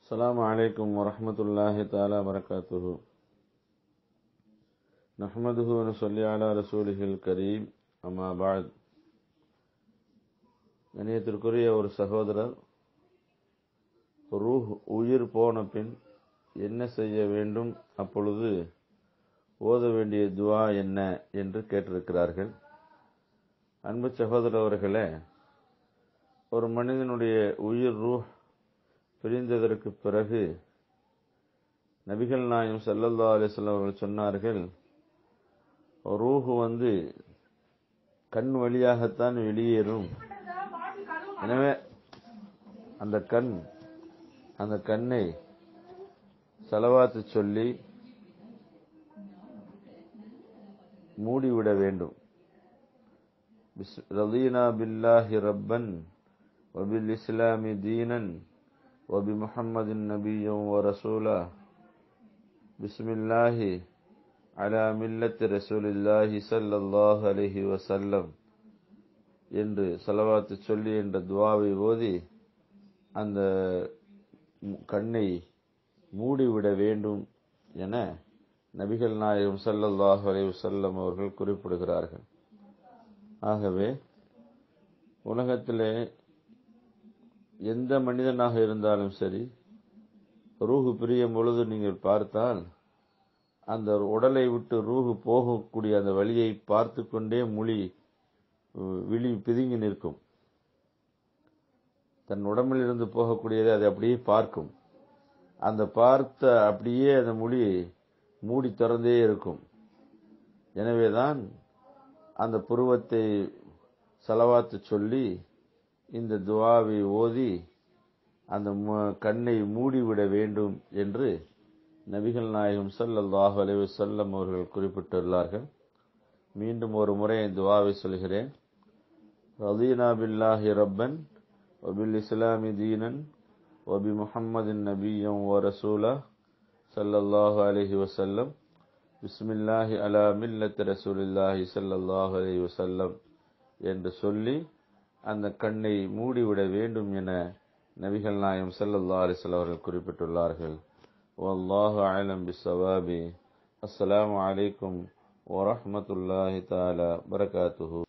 السلام عليكم ورحمة الله تعالى وبركاته نحمده ونصلي على رسوله الكريم أما بعد கணியத்திற்குரிய ஒரு சகோதரர் ரூஹ் உயிர் போன பின் என்ன செய்ய வேண்டும் அப்பொழுது ஓத வேண்டிய துவா என்ன என்று கேட்டிருக்கிறார்கள் அன்பு சகோதரர் அவர்களே ஒரு மனிதனுடைய உயிர் ரூஹ் பிரிந்ததற்கு பிறகு நபிகள் நாயம் சல்லல்லா அலிஸ்லாம் அவர்கள் சொன்னார்கள் ரூஹு வந்து கண் வழியாகத்தான் வெளியேறும் எனவே அந்த கண் அந்த கண்ணை செலவாத்து சொல்லி மூடிவிட வேண்டும் ரதீனா பில்லாஹி ரப்பன் வபில் இஸ்லாமி தீனன் وبمحمد نبيا ورسولا بسم الله على ملة رسول الله صلى الله عليه وسلم என்று செலவாத்து சொல்லி என்ற துவாவை ஓதி அந்த கண்ணை மூடிவிட வேண்டும் என நபிகள் நாயகம் சல்லல்லாஹு அலைஹி வஸல்லம் அவர்கள் குறிப்பிடுகிறார்கள் ஆகவே உலகத்திலே எந்த மனிதனாக இருந்தாலும் சரி ரூஹு பிரியும் பொழுது நீங்கள் பார்த்தால் அந்த உடலை விட்டு ரூஹு போகக்கூடிய அந்த வழியை பார்த்து கொண்டே மொழி விழி பிதுங்கி நிற்கும் தன் உடம்பில் இருந்து போகக்கூடியதை அதை அப்படியே பார்க்கும் அந்த பார்த்த அப்படியே அந்த மொழி மூடி திறந்தே இருக்கும் எனவேதான் அந்த புருவத்தை செலவாத்து சொல்லி இந்த துவாவை ஓதி அந்த கண்ணை மூடிவிட வேண்டும் என்று நபிகள் நாயகம் சல்லல்லாஹு அலைஹி வஸல்லம் அவர்கள் குறிப்பிட்டுள்ளார்கள் மீண்டும் ஒரு முறை துவாவை சொல்கிறேன் ரதீனா பில்லாஹி ரப்பன் வபில் இஸ்லாமி தீனன் வபி முஹம்மதின் நபியம் வ ரசூலா சல்லல்லாஹு அலைஹி வஸல்லம் பிஸ்மில்லாஹி அலா மில்லத் ரசூலில்லாஹி சல்லல்லாஹு அலைஹி வஸல்லம் என்று சொல்லி அந்த கண்ணை மூடிவிட வேண்டும் என நபிகள் நாயம் சல்லல்லா அலிஸ்ல அவர்கள் குறிப்பிட்டுள்ளார்கள் வல்லாஹு அலம் பிசவாபி அஸ்ஸலாமு அலைக்கும் வரஹமத்துல்லாஹி தாலா வரகாத்துஹு